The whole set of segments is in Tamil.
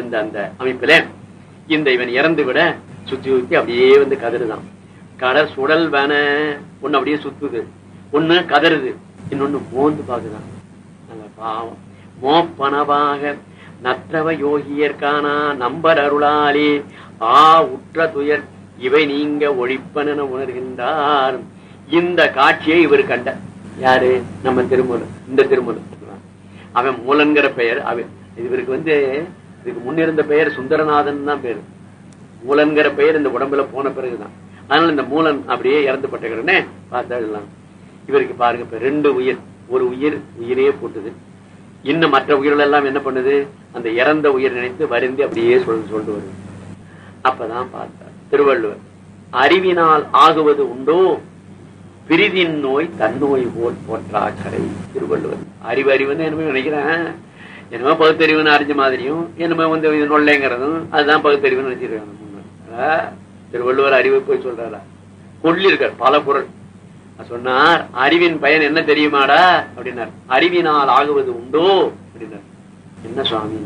இந்த அந்த அமைப்புல இந்த இவன் இறந்து விட சுத்தி சுத்தி அப்படியே வந்து கதறுதான் கட சுடல் வேண ஒண்ணு அப்படியே சுத்துது ஒண்ணு கதறுது இன்னொன்னு மோந்து பாக்குதான் நல்ல பாவம் மோப்பனவாக நற்றவ யோகியர்கானா நம்பர் அருளாலே ஆ உற்ற துயர் இவை நீங்க ஒழிப்பன உணர்கின்றார் இந்த காட்சியை இவர் கண்ட யாரு நம்ம திருமூலர் இந்த திருமூலர் அவன் மூலன்கிற பெயர் அவன் இவருக்கு வந்து இதுக்கு முன்னிருந்த பெயர் சுந்தரநாதன் தான் பேரு மூலன்கிற பெயர் இந்த உடம்புல போன பிறகுதான் அதனால இந்த மூலன் அப்படியே இறந்து பட்டுக்கிறனே பார்த்தா எல்லாம் இவருக்கு பாருங்க இப்ப ரெண்டு உயிர் ஒரு உயிர் உயிரே போட்டுது இன்னும் மற்ற உயிர்கள் எல்லாம் என்ன பண்ணுது அந்த இறந்த உயிர் நினைத்து வருந்தி அப்படியே சொல் சொல்லிட்டு வருது அப்பதான் பார்த்தார் திருவள்ளுவர் அறிவினால் ஆகுவது உண்டோ பிரிதின் நோய் தன்னோய் போல் போற்றாக்கரை திருவள்ளுவர் அறிவு அறிவுன்னு என்னமோ நினைக்கிறேன் என்னமோ பகுத்தறிவுன்னு அறிஞ்ச மாதிரியும் என்னமோ வந்து இது நொல்லைங்கிறதும் அதுதான் பகுத்தறிவுன்னு நினைச்சிருக்காங்க முன்ன. திருவள்ளுவர் அறிவை போய் சொல்றாரா கொள்ளிருக்கார் பல குரல் சொன்னார் அறிவின் பயன் என்ன தெரியுமாடா அப்படின்னார் அறிவினால் ஆகுவது உண்டோ அப்படின்னார் என்ன சுவாமி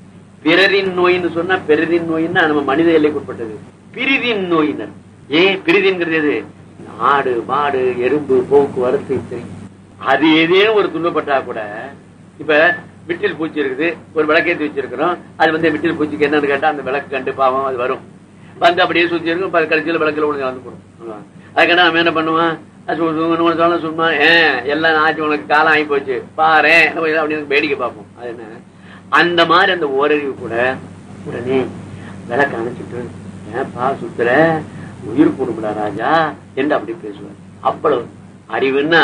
பிறரின் நோயின்னு சொன்னா பிறரின் நோயின்னா நம்ம மனித எல்லைக்குட்பட்டது பிரிதின் நோயினர் ஏ பிரிதின்கிறது எது ஆடு மாடு எறும்பு போக்குவரத்து இத்தனை அது ஏதேனும் ஒரு துன்பப்பட்டா கூட இப்ப விட்டில் பூச்சி இருக்குது ஒரு விளக்கேற்றி வச்சிருக்கிறோம் அது வந்து விட்டில் பூச்சிக்கு என்னன்னு கேட்டா அந்த விளக்கு கண்டு பாவம் அது வரும் வந்து அப்படியே சுத்தி இருக்கும் ப- கடைசியில விளக்குல ஒழுங்கு வந்து போடும் அதுக்கான நம்ம என்ன பண்ணுவான் அது சு- சு- சும்மா சொன்னா சும்மா ஏன் எல்லாம் ஆச்சு உனக்கு காலம் ஆகி போச்சு பாரு அப்படின்னு வேடிக்கை பார்ப்போம் அது என்ன அந்த மாதிரி அந்த ஓரறிவு கூட உடனே விளக்கு அணைச்சிட்டு ஏன்பா சுத்துற உயிர் போடும்டா ராஜா என்று அப்படி பேசுவார் அவ்வளவு அறிவுன்னா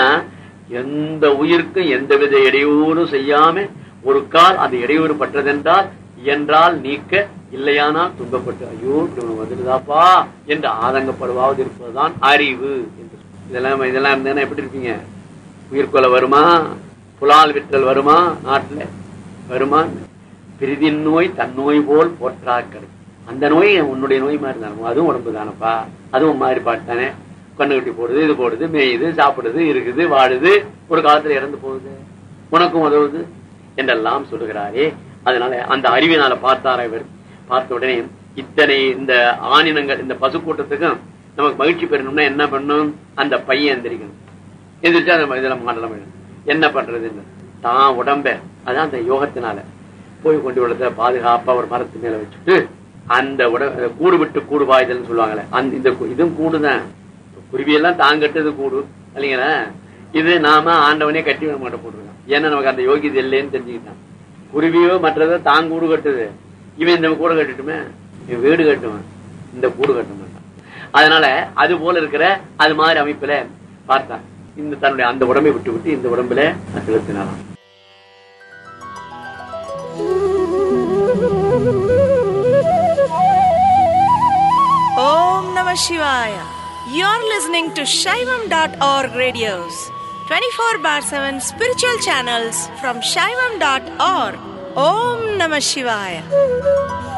எந்த உயிருக்கும் எந்தவித இடையூறும் செய்யாம ஒரு கால் அந்த இடையூறு பட்டதென்றால் இயன்றால் நீக்க இல்லையானால் துன்பப்பட்டு ஐயோ இப்படி ஒண்ணு வந்துடுதாப்பா என்று ஆதங்கப்படுவாவது இருப்பதுதான் அறிவு என்று இதெல்லாம் இதெல்லாம் இருந்தேன்னா எப்படி இருப்பீங்க உயிர்கொலை வருமா புலால் விற்றல் வருமா நாட்டுல வருமா பிரிதின் நோய் தன் நோய் போல் போற்றாக்கடை அந்த நோய் உன்னுடைய நோய் மாதிரி தானே அதுவும் உடம்பு தானப்பா அதுவும் மாதிரி பாட்டானே கண்ணு கட்டி போடுது இது போடுது மேயுது சாப்பிடுது இருக்குது வாடுது ஒரு காலத்துல இறந்து போகுது உனக்கும் உதவுது என்றெல்லாம் சொல்லுகிறாரே அதனால அந்த அறிவினால பார்த்தார இவர் பார்த்த உடனே இத்தனை இந்த ஆணினங்கள் இந்த பசு கூட்டத்துக்கும் நமக்கு மகிழ்ச்சி பெறணும்னா என்ன பண்ணணும் அந்த பையன் எந்திரிக்கணும் எந்திரிச்சா அந்த இதெல்லாம் மாடலாம் வேணும். என்ன பண்றது தான் உடம்ப அதான் அந்த யோகத்தினால போய் கொண்டு விடத்த பாதுகாப்பா ஒரு மரத்து மேல வச்சுட்டு அந்த உட கூடு விட்டு கூடு பாய்தல்னு சொல்லுவாங்களே அந்த இந்த கு- இதுவும் கூடுதான் குருவியெல்லாம் தான் கட்டுறது கூடு இல்லைங்களா இது நாம ஆண்டவனே கட்டி விட மாட்டோம் போட்டுருக்கோம் ஏன்னா நமக்கு அந்த யோகியது இல்லைன்னு தெரிஞ்சுக்கிட்டான் குருவியோ மற்றதோ தான் கூடு கட்டுது இவன் இந்த கூடு கட்டுட்டுமே இவன் வீடு கட்டுவான் இந்த கூடு கட்ட மாட்டான் அதனால அது போல இருக்கிற அது மாதிரி அமைப்புல பார்த்தான் இந்த தன்னுடைய அந்த உடம்பை விட்டு விட்டு இந்த உடம்புல செலுத்தினாராம் Om Namah Shivaya. You're listening to Shaivam.org radios, 24 bar 7 spiritual channels from Shaivam.org. Om Namah Shivaya.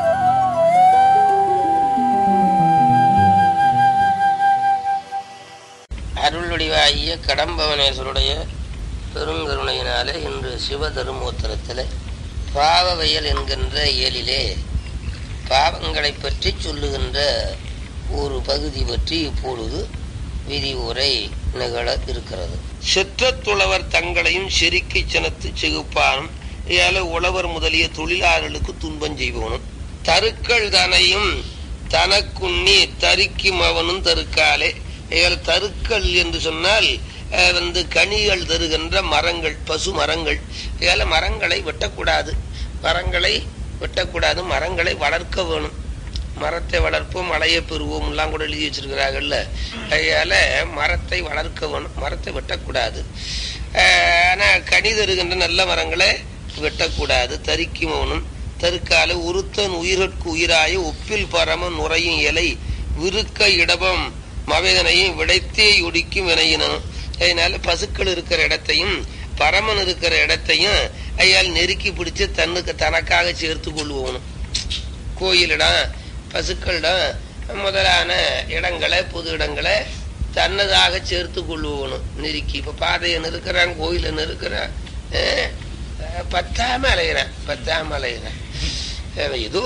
அருளுடைவாகிய கடம்பவனேஸ்வருடைய பெருங்கருணையினாலே இன்று சிவ தருமோத்தரத்தில் பாவவயல் என்கின்ற இயலிலே பாவங்களை பற்றி சொல்லுகின்ற ஒரு பகுதி பற்றி இப்பொழுது விதிவுரை நிகழ இருக்கிறது சிற்றத்துளவர் தங்களையும் செருக்கி சினத்து செகுப்பானும் ஏல உழவர் முதலிய தொழிலாளர்களுக்கு துன்பம் செய்வோனும் தருக்கள் தனையும் தனக்குண்ணி தரிக்கும் அவனும் தருக்காலே ஏல் தருக்கள் என்று சொன்னால் அஹ், வந்து கனிகள் தருகின்ற மரங்கள் பசு மரங்கள் ஏல மரங்களை வெட்டக்கூடாது மரங்களை வெட்டக்கூடாது மரங்களை வளர்க்க வேணும் மரத்தை வளர்ப்போம் மழையை பெறுவோம் எல்லாம் கூட எழுதி வச்சிருக்கிறாங்கல்ல அதனால மரத்தை வளர்க்க வேணும் மரத்தை வெட்டக்கூடாது அஹ், ஆனா கனி தருகின்ற நல்ல மரங்களை வெட்டக்கூடாது தரிக்குமோனும் தருக்கால உருத்தன் உயிரற்கு உயிராய ஒப்பில் பரம நுரையும் இலை விருக்க இடபம் மவேதனையும் விடைத்தே ஒடிக்கும் வினையினும் அதனால பசுக்கள் இருக்கிற இடத்தையும் பரமன் இருக்கிற இடத்தையும் ஐயால் நெருக்கி பிடிச்சு தன்னுக்கு தனக்காக சேர்த்து கொள்வோனும் கோயிலிடம் பசுக்களிடம் முதலான இடங்களை பொது இடங்களை தன்னதாக சேர்த்து கொள்வோனும் நெருக்கி இப்ப பாதையை நெருக்கிறான் கோயிலை நெருக்கிறான் அஹ், பத்தாம அலைகிறான் பத்தாம அலைகிறான் அஹ், ஏதோ